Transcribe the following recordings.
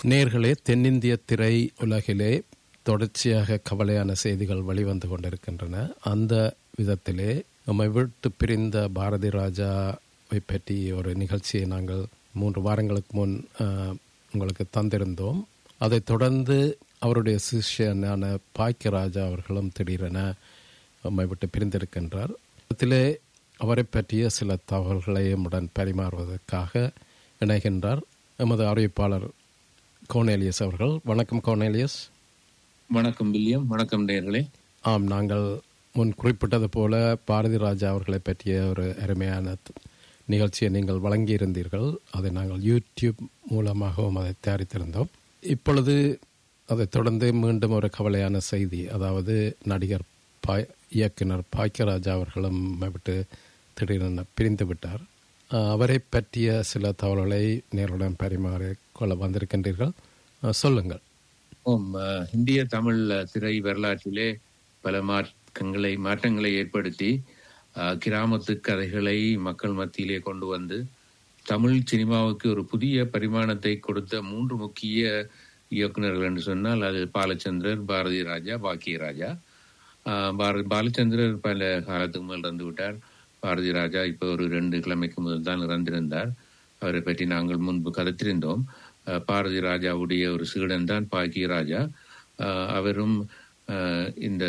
நேர்களே தென்னிந்திய திரை உலகிலே தொடர்ச்சியாக கவலையான செய்திகள் வெளிவந்து கொண்டிருக்கின்றன அந்த விதத்திலே நம்மை விட்டு பிரிந்த பாரதி ராஜாவை பற்றி ஒரு நிகழ்ச்சியை நாங்கள் மூன்று வாரங்களுக்கு முன் அஹ், உங்களுக்கு தந்திருந்தோம் அதைத் தொடர்ந்து அவருடைய சிஷ்யனான பாக்கியராஜா அவர்களும் திடீரென நம்மை விட்டு பிரிந்திருக்கின்றார் இதிலே அவரை பற்றிய சில தகவல்களை உடன் பரிமாறுவதற்காக இணைகின்றார் எமது அறிவிப்பாளர் கோனேலியஸ் அவர்கள் வணக்கம் கோனேலியஸ் வணக்கம் வில்லியம் வணக்கம் நேர்களே ஆம் நாங்கள் முன் குறிப்பிட்டது போல பாரதி ராஜா அவர்களை பற்றிய ஒரு அருமையான த- நிகழ்ச்சியை நீங்கள் வழங்கியிருந்தீர்கள் அதை நாங்கள் யூடியூப் மூலமாகவும் அதை தயாரித்திருந்தோம் இப்பொழுது அதைத் தொடர்ந்து மீண்டும் ஒரு கவலையான செய்தி அதாவது நடிகர் பாய் இயக்குனர் பாக்கியராஜா அவர்களும் நம்மை விட்டு திடீரென பிரிந்து விட்டார் அஹ், அவரை பற்றிய சில தகவல்களை நேருடன் பரிமாறிக் கொள்ள வந்திருக்கின்றீர்கள் அஹ், சொல்லுங்கள் ஓம் அஹ், இந்திய தமிழ் அஹ், திரை வரலாற்றிலே பல மாற்றங்களை மாற்றங்களை ஏற்படுத்தி அஹ், கிராமத்து கதைகளை மக்கள் மத்தியிலே கொண்டு வந்து தமிழ் சினிமாவுக்கு ஒரு புதிய பரிமாணத்தை கொடுத்த மூன்று முக்கிய இயக்குனர்கள் என்று சொன்னால் அது பாலச்சந்திரர் பாரதி ராஜா பாக்கியராஜா ஆஹ் பார- பாலச்சந்திரர் பல காலத்துக்கு முதல் இறந்து விட்டார் பாரதி ராஜா இப்போ ஒரு ரெண்டு கிழமைக்கு முதல் தான் இறந்திருந்தார் அவரை பற்றி நாங்கள் முன்பு கதைத்திருந்தோம் ஆஹ் பாரதி ராஜாவுடைய ஒரு சீடன் தான் பாக்கியராஜா ஆஹ் அவரும் ஆஹ் இந்த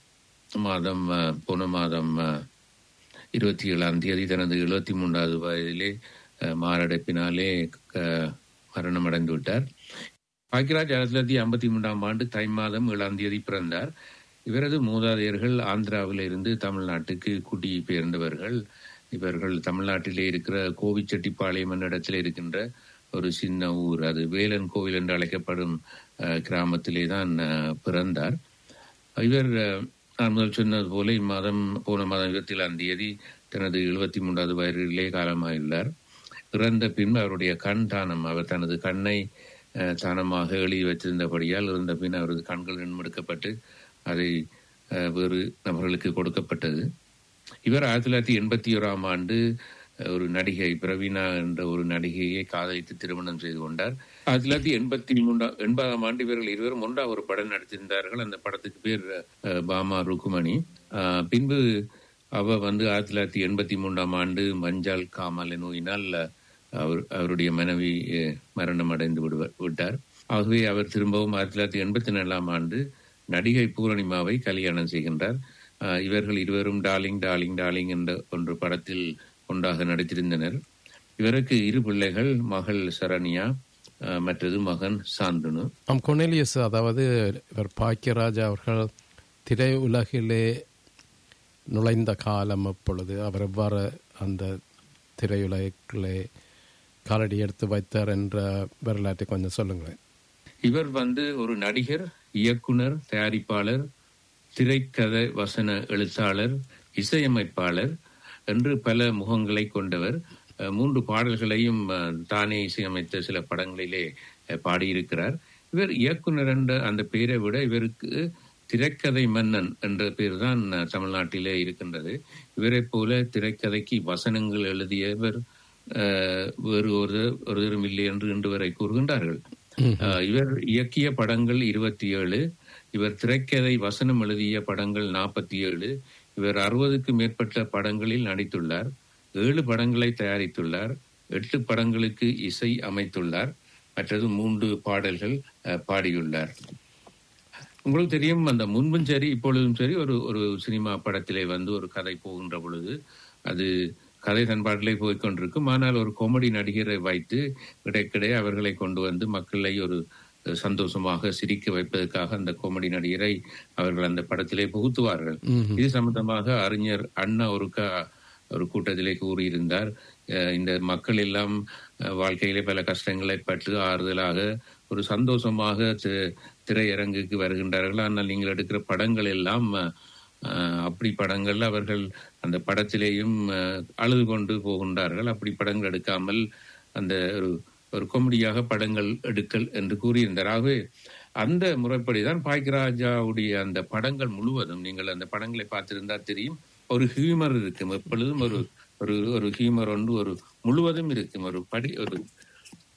மாதம் ஆஹ் போன மாதம் ஆஹ் இருபத்தி ஏழாம் தேதி தனது எழுபத்தி மூன்றாவது வயதிலே ஆஹ் மாரடைப்பினாலே க- மரணமடைந்து விட்டார் பாக்கியராஜ் ஆயிரத்தி தொள்ளாயிரத்தி ஐம்பத்தி மூன்றாம் ஆண்டு தை மாதம் ஏழாம் தேதி பிறந்தார் இவரது மூதாதையர்கள் ஆந்திராவில் இருந்து தமிழ்நாட்டுக்கு குடிபெயர்ந்தவர்கள் இவர்கள் தமிழ்நாட்டிலே இருக்கிற கோவிச்செட்டிப்பாளையம் என்ற இடத்தில் இருக்கின்ற ஒரு சின்ன ஊர் அது வேலன் கோவில் என்று அழைக்கப்படும் அஹ், கிராமத்திலே தான் அஹ், பிறந்தார் இவர் அஹ், நான் முதல் சொன்னது போல இம்மாதம் போன மாதம் இருபத்தி ஏழாம் தேதி தனது எழுபத்தி மூன்றாவது வயதிலே காலமாயுள்ளார் இறந்த பின்பு அவருடைய கண் தானம் அவர் தனது கண்ணை அஹ், தானமாக எழுதி வைத்திருந்தபடியால் இறந்த பின் அவரது கண்கள் எடுக்கப்பட்டு அதை அஹ், வேறு நபர்களுக்கு கொடுக்கப்பட்டது இவர் ஆயிரத்தி தொள்ளாயிரத்தி எண்பத்தி ஓராம் ஆண்டு அஹ், ஒரு நடிகை பிரவீனா என்ற ஒரு நடிகையை காதலித்து திருமணம் செய்து கொண்டார் ஆயிரத்தி தொள்ளாயிரத்தி எண்பத்தி மூன்றாம் எண்பதாம் ஆண்டு இவர்கள் இருவரும் ஒன்றா ஒரு படம் நடித்திருந்தார்கள் அந்த படத்துக்கு பேர் அஹ், பாமா ருக்குமணி அஹ், பின்பு அவ வந்து ஆயிரத்தி தொள்ளாயிரத்தி எண்பத்தி மூன்றாம் ஆண்டு மஞ்சள் காமாலை நோயினால் அஹ், அவர் அவருடைய மனைவி அஹ், மரணம் அடைந்து விடுவார் விட்டார் ஆகவே அவர் திரும்பவும் ஆயிரத்தி தொள்ளாயிரத்தி எண்பத்தி நாலாம் ஆண்டு நடிகை பூரணிமாவை கல்யாணம் செய்கின்றார் அஹ், இவர்கள் இருவரும் டார்லிங் டார்லிங் டார்லிங் என்ற ஒன்று படத்தில் ஒன்றாக நடித்திருந்தனர் இவருக்கு இரு பிள்ளைகள் மகள் சரண்யா அஹ், மற்றது மகன் சாந்தனு ஆம் கொனேலியஸ் அதாவது இவர் பாக்கியராஜா அவர்கள் திரை உலகிலே நுழைந்த காலம் அப்பொழுது அவர் எவ்வாறு அந்த திரையுலகிலே காலடி எடுத்து வைத்தார் என்ற வரலாற்றை கொஞ்சம் சொல்லுங்களேன் இவர் வந்து ஒரு நடிகர் இயக்குனர் தயாரிப்பாளர் திரைக்கதை வசன எழுத்தாளர் இசையமைப்பாளர் என்று பல முகங்களை கொண்டவர் அஹ், மூன்று பாடல்களையும் அஹ், தானே இசையமைத்த சில படங்களிலே அஹ், பாடியிருக்கிறார் இவர் இயக்குனர் என்ற அந்த பெயரை விட இவருக்கு திரைக்கதை மன்னன் என்ற பெயர் தான் அஹ், தமிழ்நாட்டிலே இருக்கின்றது இவரைப் போல திரைக்கதைக்கு வசனங்கள் எழுதியவர் அஹ், வேறு ஒரு ஒருவரும் இல்லை என்று இன்று வரை கூறுகின்றார்கள் அஹ், இவர் இயக்கிய படங்கள் இருபத்தி ஏழு இவர் திரைக்கதை வசனம் எழுதிய படங்கள் நாற்பத்தி ஏழு இவர் அறுபதுக்கு மேற்பட்ட படங்களில் நடித்துள்ளார் ஏழு படங்களை தயாரித்துள்ளார் எட்டு படங்களுக்கு இசை அமைத்துள்ளார் மற்றது மூன்று பாடல்கள் அஹ், பாடியுள்ளார் உங்களுக்கு தெரியும் அந்த முன்பும் சரி இப்பொழுதும் சரி ஒரு ஒரு சினிமா படத்திலே வந்து ஒரு கதை போகின்ற பொழுது அது கதை தன்பாட்டிலே போய்க் கொண்டிருக்கும் ஆனால் ஒரு காமெடி நடிகரை வைத்து இடைக்கிடையே அவர்களை கொண்டு வந்து மக்களை ஒரு அஹ், சந்தோஷமாக சிரிக்க வைப்பதற்காக அந்த காமெடி நடிகரை அவர்கள் அந்த படத்திலே புகுத்துவார்கள் இது சம்பந்தமாக அறிஞர் அண்ணா ஒரு க- ஒரு கூட்டத்திலே கூறியிருந்தார் அஹ், இந்த மக்கள் எல்லாம் அஹ், வாழ்க்கையிலே பல கஷ்டங்களை பட்டு ஆறுதலாக ஒரு சந்தோஷமாக தி- திரையரங்குக்கு வருகின்றார்கள் ஆனால் நீங்கள் எடுக்கிற படங்கள் எல்லாம் அஹ், அப்படி படங்கள் அவர்கள் அந்த படத்திலேயும் அஹ், அழுது கொண்டு போகின்றார்கள் அப்படி படங்கள் எடுக்காமல் அந்த ஒரு ஒரு காமெடியாக படங்கள் எடுக்கல் என்று கூறியிருந்தார் ஆகவே அந்த முறைப்படிதான் பாக்கியராஜாவுடைய அந்த படங்கள் முழுவதும் நீங்கள் அந்த படங்களை பார்த்திருந்தா தெரியும் ஒரு ஹியூமர் இருக்கும் எப்பொழுதும் ஒரு ஒரு ஒரு ஹியூமர் ஒன்று ஒரு முழுவதும் இருக்கும் ஒரு படி ஒரு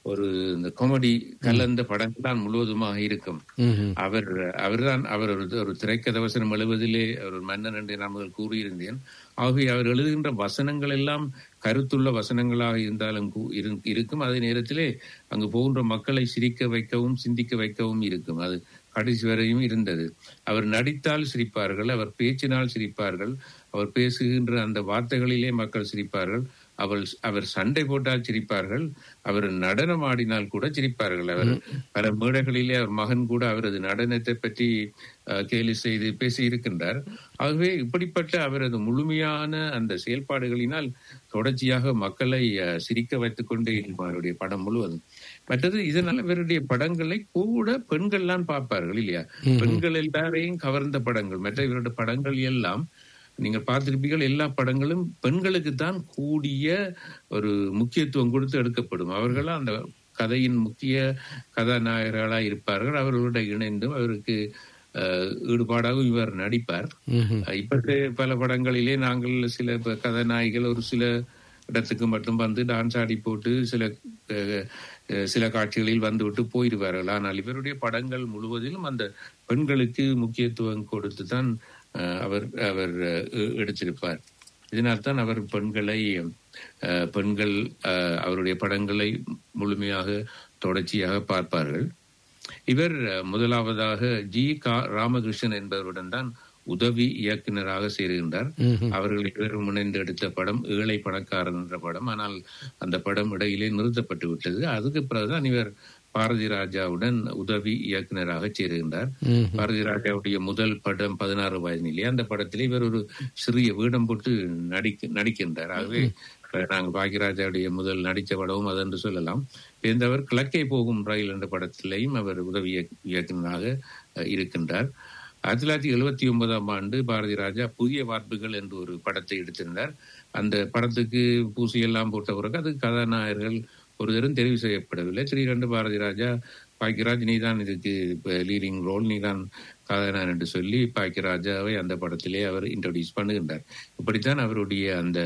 ஒரு இந்த காமெடி கலந்த படங்கள் தான் முழுவதுமாக இருக்கும் ம்ஹும். அவர் அவர்தான் அவர் ஒரு ஒரு திரைக்கதை வசனம் எழுவதிலே ஒரு மன்னன் என்று நான் முதல் கூறியிருந்தேன் ஆகவே அவர் எழுதுகின்ற வசனங்கள் எல்லாம் கருத்துள்ள வசனங்களாக இருந்தாலும் கூ- இரு- இருக்கும் அதே நேரத்திலே அங்கு போகின்ற மக்களை சிரிக்க வைக்கவும் சிந்திக்க வைக்கவும் இருக்கும் அது கடைசி வரையும் இருந்தது அவர் நடித்தால் சிரிப்பார்கள் அவர் பேச்சினால் சிரிப்பார்கள் அவர் பேசுகின்ற அந்த வார்த்தைகளிலே மக்கள் சிரிப்பார்கள் அவள் அவர் சண்டை போட்டால் சிரிப்பார்கள் அவர் நடனம் ஆடினால் கூட சிரிப்பார்கள் அவர் பல மேடைகளிலே அவர் மகன் கூட அவரது நடனத்தை பற்றி அஹ், கேலி செய்து பேசி இருக்கின்றார் ஆகவே இப்படிப்பட்ட அவரது முழுமையான அந்த செயல்பாடுகளினால் தொடர்ச்சியாக மக்களை அஹ், சிரிக்க வைத்துக் கொண்டே இருக்கும் அவருடைய படம் முழுவதும் மற்றது இதனால இவருடைய படங்களை கூட பெண்கள்லாம் பார்ப்பார்கள் இல்லையா பெண்கள் எல்லாரையும் கவர்ந்த படங்கள் மற்ற இவருடைய படங்கள் எல்லாம் நீங்கள் பார்த்திருப்பீர்கள் எல்லா படங்களும் பெண்களுக்கு தான் கூடிய ஒரு முக்கியத்துவம் கொடுத்து எடுக்கப்படும் அவர்கள் அந்த கதையின் முக்கிய கதாநாயகர்களாக இருப்பார்கள் அவர்களோட இணைந்தும் அவருக்கு அஹ், ஈடுபாடாக இவர் நடிப்பார் ம்ஹும். இப்ப பல படங்களிலே நாங்கள் சில ப- கதாநாயகிகள் ஒரு சில இடத்துக்கு மட்டும் வந்து டான்ஸ் ஆடி போட்டு சில அஹ், அஹ், சில காட்சிகளில் வந்துவிட்டு போயிடுவார்கள் ஆனால் இவருடைய படங்கள் முழுவதிலும் அந்த பெண்களுக்கு முக்கியத்துவம் கொடுத்து தான் அஹ், அவர் அவர் அஹ், எ- எடுத்திருப்பார் இதனால்தான் அவர் பெண்களை அஹ், பெண்கள் அஹ், அவருடைய படங்களை முழுமையாக தொடர்ச்சியாக பார்ப்பார்கள் இவர் அஹ், முதலாவதாக ஜி கா ராமகிருஷ்ணன் என்பவருடன் தான் உதவி இயக்குனராக சேருகின்றார் ம்ஹும். அவர்கள் இருவரும் இணைந்து எடுத்த படம் ஏழை பணக்காரன் என்ற படம் ஆனால் அந்த படம் இடையிலே நிறுத்தப்பட்டு விட்டது அதுக்கு பிறகுதான் இவர் பாரதி ராஜாவுடன் உதவி இயக்குனராக சேருகின்றார் ம்ஹும். பாரதி ராஜாவுடைய முதல் படம் பதினாறு வயதிலே அந்த படத்திலே இவர் ஒரு சிறிய வேடம் போட்டு நடிக்க நடிக்கின்றார் ஆகவே இப்ப நாங்கள் பாக்யராஜாவுடைய முதல் நடித்த படமும் அதென்று சொல்லலாம் இந்த அவர் கிழக்கே போகும் ரயில் என்ற படத்திலேயும் அவர் உதவி இயக்கு- இயக்குனராக அஹ், இருக்கின்றார் ஆயிரத்தி தொள்ளாயிரத்தி எழுபத்தி ஒன்பதாம் ஆண்டு பாரதி ராஜா புதிய வார்ப்புகள் என்று ஒரு படத்தை எடுத்திருந்தார் அந்த படத்துக்கு பூசியெல்லாம் போட்ட பிறகு அது கதாநாயகர்கள் ஒரு தரம் தெரிவு செய்யப்படவில்லை திடீரென்று பாரதி ராஜா பாக்கியராஜ் நீ தான் இதுக்கு லீடிங் ரோல் நீ தான் கதாநாயகன் என்று சொல்லி பாக்கியராஜாவை அந்த படத்திலே அவர் இன்ட்ரோடியூஸ் பண்ணுகின்றார் இப்படித்தான் அவருடைய அந்த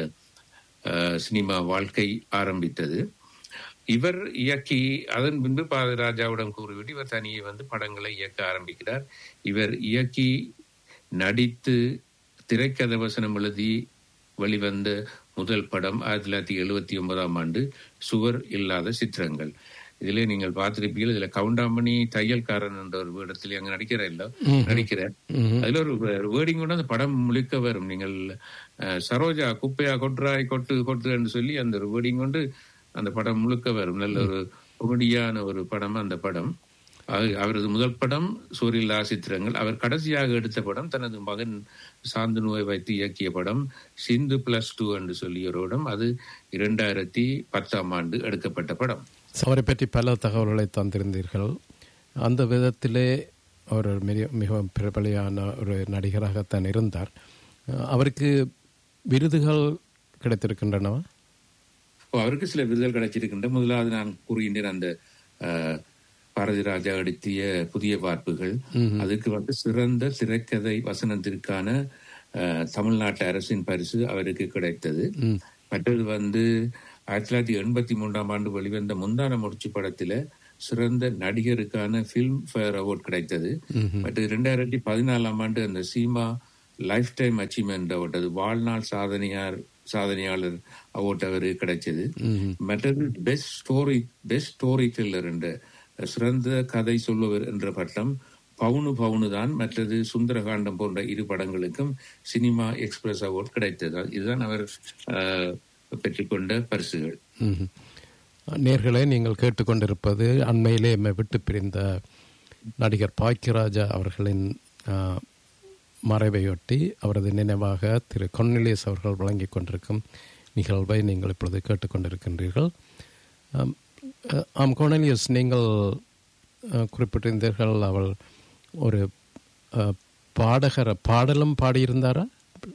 அஹ், சினிமா வாழ்க்கை ஆரம்பித்தது இவர் இயக்கி அதன் பின்பு பாரதிராஜாவிடம் கூறிவிட்டு இவர் தனியே வந்து படங்களை இயக்க ஆரம்பிக்கிறார் இவர் இயக்கி நடித்து திரைக்கதை வசனம் எழுதி வெளிவந்த முதல் படம் ஆயிரத்தி தொள்ளாயிரத்தி எழுபத்தி ஒன்பதாம் ஆண்டு சுவர் இல்லாத சித்திரங்கள் இதிலே நீங்கள் பார்த்திருப்பீர்கள் இதுல கவுண்டாமணி தையல்காரன் என்ற ஒரு இடத்துல அங்க நடிக்கிற இல்ல நடிக்கிறார் ம்ஹும். அதுல ஒரு வேர்டிங் கூட அந்த படம் முழுக்க வரும் நீங்கள் அஹ், சரோஜா குப்பையா கொட்டுறாய் கொட்டு கொட்டுன்னு சொல்லி அந்த ஒரு வேர்டிங் கொண்டு அந்த படம் முழுக்க வரும் நல்ல ஒரு கொமெடியான ஒரு படம் அந்த படம் அது- அவரது முதல் படம் சூரியலா சித்திரங்கள் அவர் கடைசியாக எடுத்த படம் தனது மகன் சாந்தனுவை வைத்து இயக்கிய படம் சிந்து பிளஸ் டூ என்று சொல்லிய ஒரு படம் அது இரண்டாயிரத்தி பத்தாம் ஆண்டு எடுக்கப்பட்ட படம் அவரை பற்றி பல தகவல்களை தந்திருந்தீர்கள் அந்த விதத்திலே அவர் மிக மிகவும் பிரபலியான ஒரு நடிகராகத்தான் இருந்தார் அஹ் அவருக்கு விருதுகள் கிடைத்திருக்கின்றனவா இப்போ அவருக்கு சில விருதுகள் கிடைச்சிருக்கின்ற முதலாவது நான் கூறுகின்றேன் அந்த அஹ், பாரதி ராஜா எடுத்திய புதிய வார்ப்புகள் அதுக்கு வந்து சிறந்த திரைக்கதை வசனத்திற்கான அஹ், தமிழ்நாட்டு அரசின் பரிசு அவருக்கு கிடைத்தது ம். மற்றது வந்து ஆயிரத்தி தொள்ளாயிரத்தி எண்பத்தி மூன்றாம் ஆண்டு வெளிவந்த முந்தான முடிச்சு படத்துல சிறந்த நடிகருக்கான ஃபில்ம் ஃபேர் அவார்ட் கிடைத்தது மற்றது ரெண்டாயிரத்தி பதினாலாம் ஆண்டு அந்த SIIMA lifetime achievement award அது வாழ்நாள் சாதனையார் சாதனையாளர் அவார்ட் அவருக்கு கிடைச்சது மற்றது best story best storyteller என்ற சிறந்த கதை சொல்லுவர் என்ற பட்டம் பவுனு பவுனு தான் மற்றது சுந்தரகாண்டம் போன்ற இரு படங்களுக்கும் சினிமா எக்ஸ்பிரஸ் அவார்ட் கிடைத்தது இதுதான் அவர் அஹ், பெற்றுக்கொண்ட பரிசுகள் ம்ஹும். நேர்களே நீங்கள் கேட்டுக்கொண்டிருப்பது அண்மையிலே எம்மை விட்டு பிரிந்த நடிகர் பாக்கியராஜா அவர்களின் ஆ, மறைவையொட்டி அவரது நினைவாக திரு கொன்னிலியஸ் அவர்கள் வழங்கிக் கொண்டிருக்கும் நிகழ்வை நீங்கள் இப்பொழுது கேட்டுக்கொண்டிருக்கின்றீர்கள் ஆம், அ, ஆம் கொனலியஸ் நீங்கள் அ, குறிப்பிட்டிருந்தீர்கள் அவள் ஒரு அ, பாடகர் பாடலும் பாடியிருந்தாரா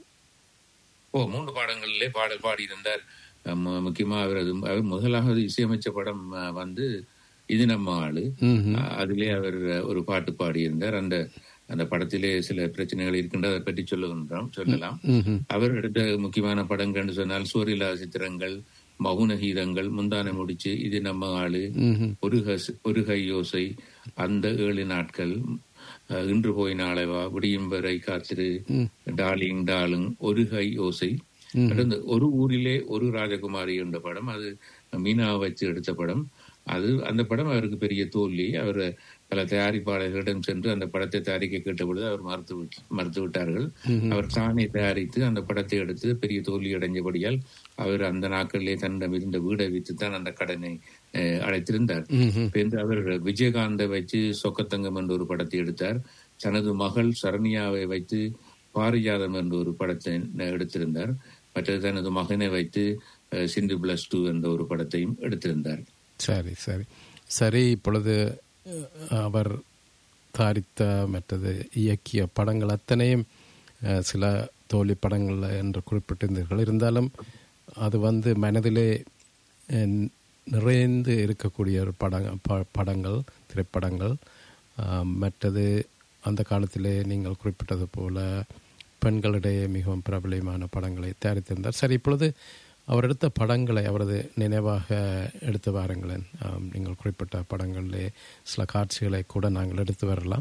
ஓ மூன்று பாடங்களிலே பாடல் பாடியிருந்தார் அஹ் மு- முக்கியமா அவரது அவர் முதலாவது இசையமைச்ச படம் அஹ், வந்து இது நம்ம ஆளு ம்ஹும். அஹ், அதிலே அவர் அஹ், ஒரு பாட்டு பாடியிருந்தார் அந்த அந்த படத்திலே சில பிரச்சனைகள் இருக்கின்ற அதை பற்றி சொல்லுகின்றோம் சொல்லலாம் ம்ஹும். அவர் எடுத்த முக்கியமான படங்கள்னு சொன்னால் சூரியலா சித்திரங்கள் மௌன கீதங்கள் முந்தான முடிச்சு இது நம்ம ஆளு ம்ஹும். ஒரு கஸ்- ஒரு கை யோசை அந்த ஏழு நாட்கள் அஹ், இன்று போய் நாளை வா விடியும் வரை காத்திரு டார்லிங் டார்லிங் ஒரு கை யோசை அடுத்து ஒரு ஊரிலே ஒரு ராஜகுமாரி என்ற படம் அது மீனா வச்சு எடுத்த படம் அது அந்த படம் அவருக்கு பெரிய தோல்வி அவர் பல தயாரிப்பாளர்களிடம் சென்று அந்த படத்தை தயாரிக்க கேட்ட பொழுது அவர் மறுத்து விட்- மறுத்து விட்டார்கள் அவர் தானே தயாரித்து அந்த படத்தை எடுத்து பெரிய தோல்வி அடைஞ்சபடியால் அவர் அந்த நாட்களிலே தன்னிடம் இருந்த வீடை வித்து தான் அந்த கடனை அஹ், அடைத்திருந்தார் ம்ஹும். பின்பு அவர் விஜயகாந்தை வச்சு சொக்கத்தங்கம் என்ற ஒரு படத்தை எடுத்தார் தனது மகள் சரண்யாவை வைத்து பாரிஜாதம் என்ற ஒரு படத்தை எடுத்திருந்தார் மற்றது தனது மகனை வைத்து அஹ், சிந்து பிளஸ் டூ என்ற ஒரு படத்தையும் எடுத்திருந்தார் சரி சரி சரி இப்பொழுது அஹ், அவர் தயாரித்த மற்றது இயக்கிய படங்கள் அத்தனையும் அஹ், சில தோல்வி படங்கள் என்று குறிப்பிட்டிருந்தீர்கள் இருந்தாலும் அது வந்து மனதிலே அஹ், நிறைந்து இருக்கக்கூடிய ஒரு படங்க ப- படங்கள் திரைப்படங்கள் அஹ், மற்றது அந்த காலத்திலே நீங்கள் குறிப்பிட்டது போல பெண்களிடையே மிகவும் பிரபலமான படங்களை தயாரித்திருந்தார் சரி இப்பொழுது அவர் எடுத்த படங்களை அவரது நினைவாக எடுத்து வாருங்களேன் ஆம், நீங்கள் குறிப்பிட்ட படங்களிலே சில காட்சிகளை கூட நாங்கள் எடுத்து வரலாம்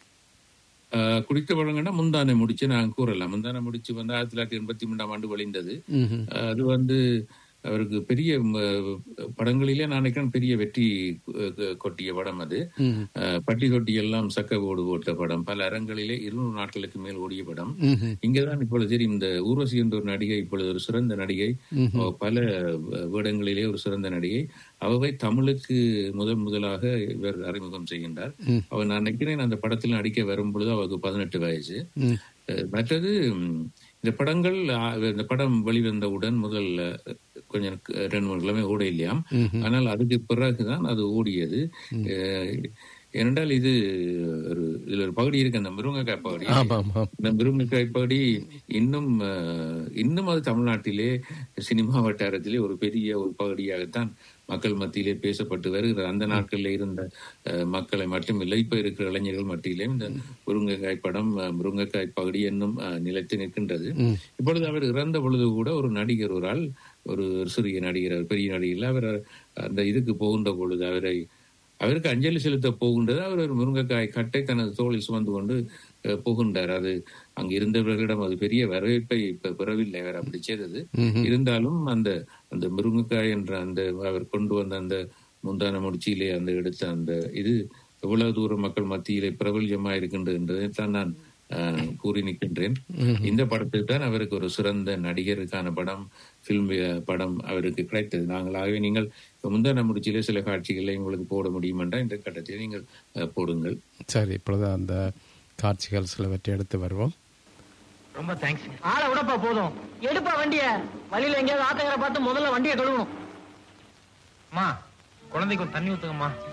அஹ், குறித்த படங்கன்னா முந்தானை முடிச்சு நான் கூறலாம் முந்தானை முடிச்சு வந்து ஆயிரத்தி தொள்ளாயிரத்தி எண்பத்தி மூன்றாம் ஆண்டு வெளிந்தது ம்ஹும். அஹ், அது வந்து அவருக்கு பெரிய ம, படங்களிலே நான் நினைக்கிறேன் பெரிய வெற்றி அஹ், கொ- கொட்டிய படம் அது ம்ஹும். அஹ், பட்டி தொட்டி எல்லாம் சக்க ஓடு போட்ட படம் பல அரங்களிலே இருநூறு நாட்களுக்கு மேல் ஓடிய படம் ம்ஹும். இங்கதான் இப்பொழுது தெரியும் இந்த ஊர்வசி என்ற ஒரு நடிகை இப்பொழுது ஒரு சிறந்த நடிகை அவ பல வேடங்களிலே ஒரு சிறந்த நடிகை அவவை தமிழுக்கு முதல் முதலாக இவர் அறிமுகம் செய்கின்றார் அவர் நான் நினைக்கிறேன் அந்த படத்தில் நடிக்க வரும் பொழுது அவருக்கு பதினெட்டு வயசு ம். அஹ் மற்றது ம், இந்த படங்கள் ஆ, இந்த படம் வெளிவந்தவுடன் முதல் அஹ், கொஞ்சம் க- ரெண்டு மூணு கிழமை ஓட இல்லையாம் ஆனால் அதுக்கு பிறகுதான் அது ஓடியது அஹ், ஏனென்றால் இது ஒரு இதுல ஒரு பகுதி இருக்கு அந்த முருங்கைக்காய் பகுதி ஆமாம் ஆமாம் இந்த முருங்கைக்காய் பகுதி இன்னும் அஹ், இன்னும் அது தமிழ்நாட்டிலே சினிமா வட்டாரத்திலே ஒரு பெரிய ஒரு பகுதியாகத்தான் மக்கள் மத்தியிலே பேசப்பட்டு வருகிறது அந்த நாட்களில் இருந்த அஹ், மக்களை மட்டுமில்லை இப்ப இருக்கிற இளைஞர்கள் மத்தியிலே இந்த முருங்கைக்காய் படம் அஹ், முருங்கைக்காய் பகுதி இன்னும் அஹ், நிலைத்து நிற்கின்றது இப்பொழுது அவர் இறந்த பொழுது கூட ஒரு நடிகர் ஒரு ஆள் ஒரு ஒரு சிறிய நடிகர் அவர் பெரிய நடிகர் அவர் அந்த இதுக்கு போகின்ற பொழுது அவரை அவருக்கு அஞ்சலி செலுத்த போகின்றது அவர் ஒரு முருங்கைக்காய் கட்டை தனது தோளில் சுமந்து கொண்டு அஹ், போகின்றார் அது அங்கு இருந்தவர்களிடம் அது பெரிய வரவேற்பை இப்ப பெறவில்லை அவர் அப்படி செய்தது இருந்தாலும் அந்த அந்த முருங்கைக்காய் என்ற அந்த அவர் கொண்டு வந்த அந்த முந்தான முடிச்சியிலே அந்த எடுத்த அந்த இது எவ்வளவு தூரம் மக்கள் மத்தியிலே பிரபல்யமா இருக்கின்றது என்றதைத்தான் நான் அஹ், கூறி நிற்கின்றேன் இந்த படத்தில் தான் அவருக்கு ஒரு சிறந்த நடிகருக்கான படம் பிலிம் படம் அவருக்கு கிடைத்தது நாங்களாகவே நீங்கள் இப்ப முந்தான முடிச்சிலே சில காட்சிகளை உங்களுக்கு போட முடியும் என்றால் இந்த கட்டத்தில் நீங்கள் அஹ், போடுங்கள் சரி இப்பொழுது அந்த காட்சிகள் சிலவற்றை எடுத்து வருவோம் ரொம்ப தேங்க்ஸ் ஆளை விடப்பா போதும் எடுப்பா வண்டிய வழியில எங்கேயாவது ஆத்தங்கரை பார்த்து முதல்ல வண்டியை கழுவணும் அம்மா குழந்தைக்கு ஒரு தண்ணி ஊத்துங்கம்மா